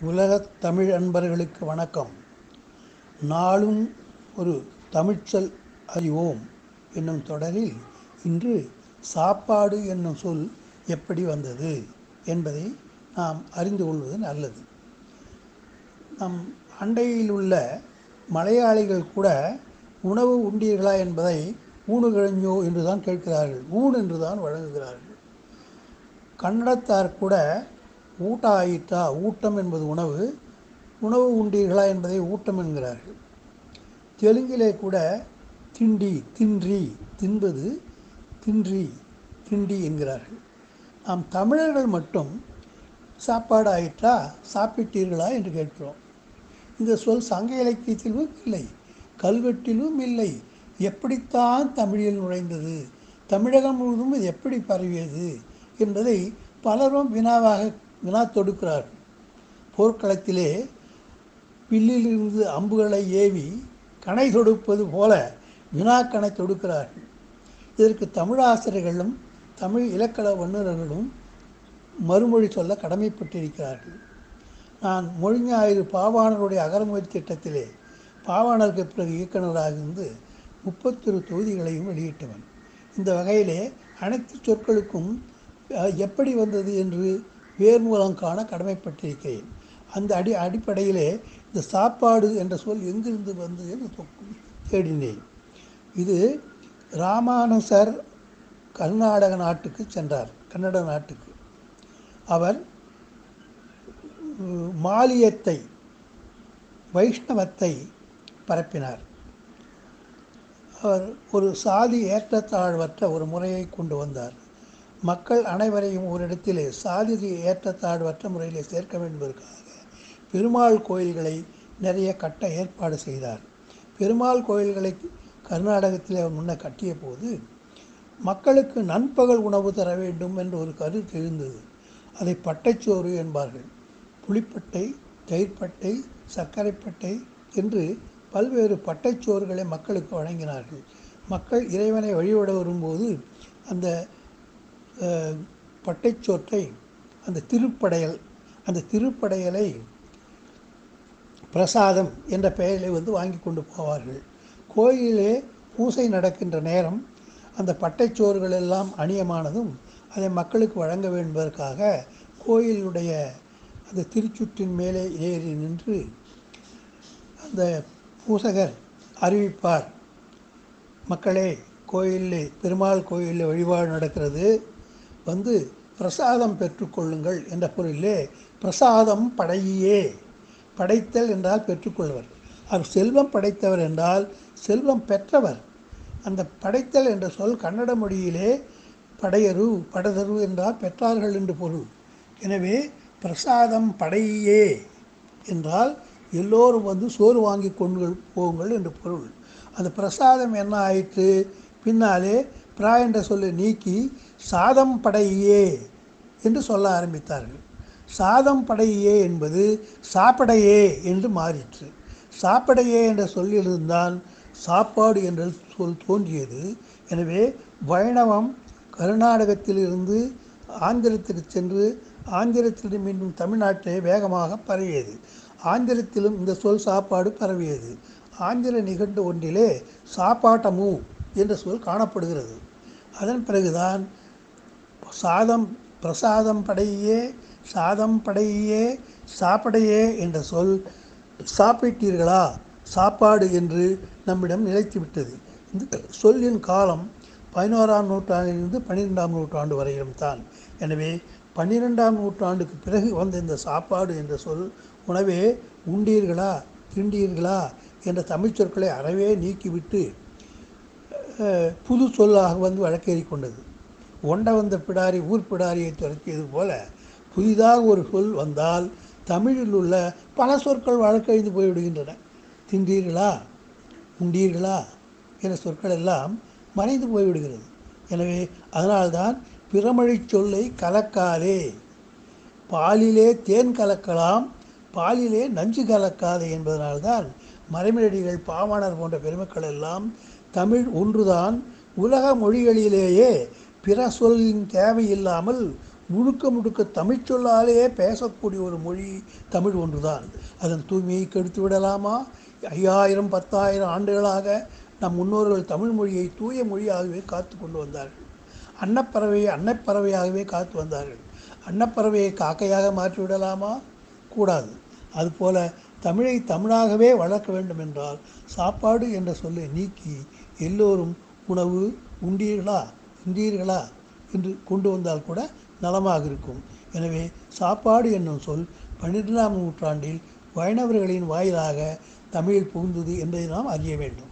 உலகத் தமிழ் அன்பர்களுக்கு வணக்கம் நாளும் ஒரு தமிழ்ச்சொல் அறிவோம் என்னும் தொடரில் இன்று சாப்பாடு என்னும் சொல் எப்படி வந்தது என்பதை நாம் அறிந்து கொள்வது நல்லது நம் அண்டையில் உள்ள மலையாளிகள் கூட உணவு உண்டீர்களா என்பதை ஊணுகிழஞ்சோ என்று தான் கேட்கிறார்கள் ஊன் என்று தான் வழங்குகிறார்கள் கன்னடத்தார் கூட ஊட்ட ஆயிற்றா ஊட்டம் என்பது உணவு உணவு உண்டீர்களா என்பதை ஊட்டம் என்கிறார்கள் தெலுங்கிலே கூட திண்டி தின்றி தின்பது தின்றி திண்டி என்கிறார்கள் நாம் தமிழர்கள் மட்டும் சாப்பாடு ஆயிற்றா சாப்பிட்டீர்களா என்று கேட்கிறோம் இந்த சொல் சங்க இலக்கியத்திலும் இல்லை கல்வெட்டிலும் இல்லை எப்படித்தான் தமிழில் நுழைந்தது தமிழகம் முழுவதும் இது எப்படி பரவியது என்பதை பலரும் வினாவாக வினா தொடுக்கிறார்கள் போர்க்களத்திலே வில்லிலிருந்து அம்புகளை ஏவி கணை தொடுப்பது போல வினாக்கணை தொடுக்கிறார்கள் இதற்கு தமிழாசிரியர்களும் தமிழ் இலக்கண வல்லுநர்களும் மறுமொழி சொல்ல கடமைப்பட்டிருக்கிறார்கள் நான் மொழிஞாயிறு பாவாணருடைய அகரமொழி திட்டத்திலே பாவாணருக்கு பிறகு இயக்குநராக இருந்து முப்பத்தொரு தொகுதிகளையும் வெளியிட்டவன் இந்த வகையிலே அனைத்து சொற்களுக்கும் அஹ், எப்படி வந்தது என்று வேர் மூலம் காண கடமைப்பட்டிருக்கிறேன் அந்த அடி அடிப்படையிலே இந்த சாப்பாடு என்ற சொல் எங்கிருந்து வந்தது என்று தொ- தேடினேன் இது ராமானுசர் கர்நாடக நாட்டுக்கு சென்றார் கன்னட நாட்டுக்கு அவர் உம், மாலியத்தை வைஷ்ணவத்தை பரப்பினார் அவர் ஒரு சாதி ஏற்றத்தாழ்வற்ற ஒரு முறையை கொண்டு வந்தார் மக்கள் அனைவரையும் ஒரு இடத்திலே சாதி ஏற்றத்தாழ்வற்ற முறையிலே சேர்க்க வேண்டும் என்பதற்காக பெருமாள் கோயில்களை நிறைய கட்ட ஏற்பாடு செய்தார் பெருமாள் கோயில்களை கர்நாடகத்தில் அவர் முன்ன கட்டிய போது மக்களுக்கு நண்பகல் உணவு தர வேண்டும் என்ற ஒரு கருத்து எழுந்தது அதை பட்டைச்சோறு என்பார்கள் புளிப்பட்டை தயிர்ப்பட்டை சர்க்கரைப்பட்டை என்று பல்வேறு பட்டைச்சோறுகளை மக்களுக்கு வழங்கினார்கள் மக்கள் இறைவனை வழிபட வரும்போது அந்த அஹ், பட்டைச்சோற்றை அந்த திருப்படையல் அந்த திருப்படையலை பிரசாதம் என்ற பெயரில் வந்து வாங்கி கொண்டு போவார்கள் கோயிலிலே பூசை நடக்கின்ற நேரம் அந்த பட்டைச்சோறுகள் எல்லாம் அணியமானதும் அதை மக்களுக்கு வழங்க வேண்டும் என்பதற்காக கோயிலுடைய அந்த திருச்சுற்றின் மேலே ஏறி நின்று அந்த பூசகர் அறிவிப்பார் மக்களே கோயிலில் பெருமாள் கோயிலில் வழிபாடு நடக்கிறது வந்து பிரசாதம் பெற்றுக்கொள்ளுங்கள் என்ற பொருளிலே பிரசாதம் படையே படைத்தல் என்றால் பெற்றுக்கொள்வர் அவர் செல்வம் படைத்தவர் என்றால் செல்வம் பெற்றவர் அந்த படைத்தல் என்ற சொல் கன்னட மொழியிலே படையரு படதரு என்றால் பெற்றார்கள் என்று பொருள் எனவே பிரசாதம் படையே என்றால் எல்லோரும் வந்து சோறு வாங்கி கொண்டு போங்கள் என்று பொருள் அந்த பிரசாதம் என்ன ஆயிற்று பின்னாலே பிரா என்ற சொல்லை நீக்கி சாதம் படையே என்று சொல்ல ஆரம்பித்தார்கள் சாதம் படையே என்பது சாப்படையே என்று மாறிற்று சாப்படையே என்ற சொல்லிலிருந்தான் சாப்பாடு என்ற சொல் தோன்றியது எனவே வைணவம் கர்நாடகத்திலிருந்து ஆந்திரத்திற்கு சென்று ஆந்திரத்திலிருந்து மீண்டும் தமிழ்நாட்டிலே வேகமாக பரவியது ஆந்திரத்திலும் இந்த சொல் சாப்பாடு பரவியது ஆந்திர நிகண்டு ஒன்றிலே சாப்பாட்டமு என்ற சொல் காணப்படுகிறது அதன் பிறகுதான் சாதம் பிரசாதம் படையே சாதம் படையே சாப்படையே என்ற சொல் சாப்பிட்டீர்களா சாப்பாடு என்று நம்மிடம் நிலைத்து விட்டது இந்த சொல்லின் காலம் பதினோராம் நூற்றாண்டிலிருந்து பன்னிரெண்டாம் நூற்றாண்டு வரையிலும் தான் எனவே பன்னிரெண்டாம் நூற்றாண்டுக்கு பிறகு வந்த இந்த சாப்பாடு என்ற சொல் உணவே உண்டீர்களா திண்டீர்களா என்ற தமிழ் சொற்களை அறவே நீக்கிவிட்டு அஹ், புது சொல்லாக வந்து வழக்கேறி கொண்டது ஒண்ட வந்த பிடாரி ஊர் பிடாரியை துரத்தியது போல புதிதாக ஒரு சொல் வந்தால் தமிழில் உள்ள பல சொற்கள் வழக்கழிந்து போய்விடுகின்றன தின்றீர்களா உண்டீர்களா என்ற சொற்கள் எல்லாம் மறைந்து போய்விடுகிறது எனவே அதனால்தான் பிறமொழி சொல்லை கலக்காதே பாலிலே தேன் கலக்கலாம் பாலிலே நஞ்சு கலக்காதே என்பதனால்தான் மறைமலடிகள் பாவாணர் போன்ற பெருமக்கள் எல்லாம் தமிழ் ஒன்றுதான் உலக மொழிகளிலேயே பிற சொல்லின் தேவையில்லாமல் முழுக்க முழுக்க தமிழ் சொல்லாலேயே பேசக்கூடிய ஒரு மொழி தமிழ் ஒன்றுதான் அதன் தூய்மையை கெடுத்து விடலாமா ஐயாயிரம் பத்தாயிரம் ஆண்டுகளாக நம் முன்னோர்கள் தமிழ் மொழியை தூய மொழியாகவே காத்து கொண்டு வந்தார்கள் அன்னப்பறவையை அன்னப்பறவையாகவே காத்து வந்தார்கள் அன்னப்பறவையை காக்கையாக மாற்றி விடலாமா கூடாது அதுபோல தமிழை தமிழாகவே வளர்க்க வேண்டும் என்றால் சாப்பாடு என்ற சொல்லை நீக்கி எல்லோரும் உணவு உண்டீர்களா உண்டீர்களா என்று கொண்டு வந்தால் கூட நலமாக இருக்கும் எனவே சாப்பாடு என்னும் சொல் பன்னிரெண்டாம் நூற்றாண்டில் வைணவர்களின் வாயிலாக தமிழில் புகுந்தது என்பதை நாம் அறிய வேண்டும்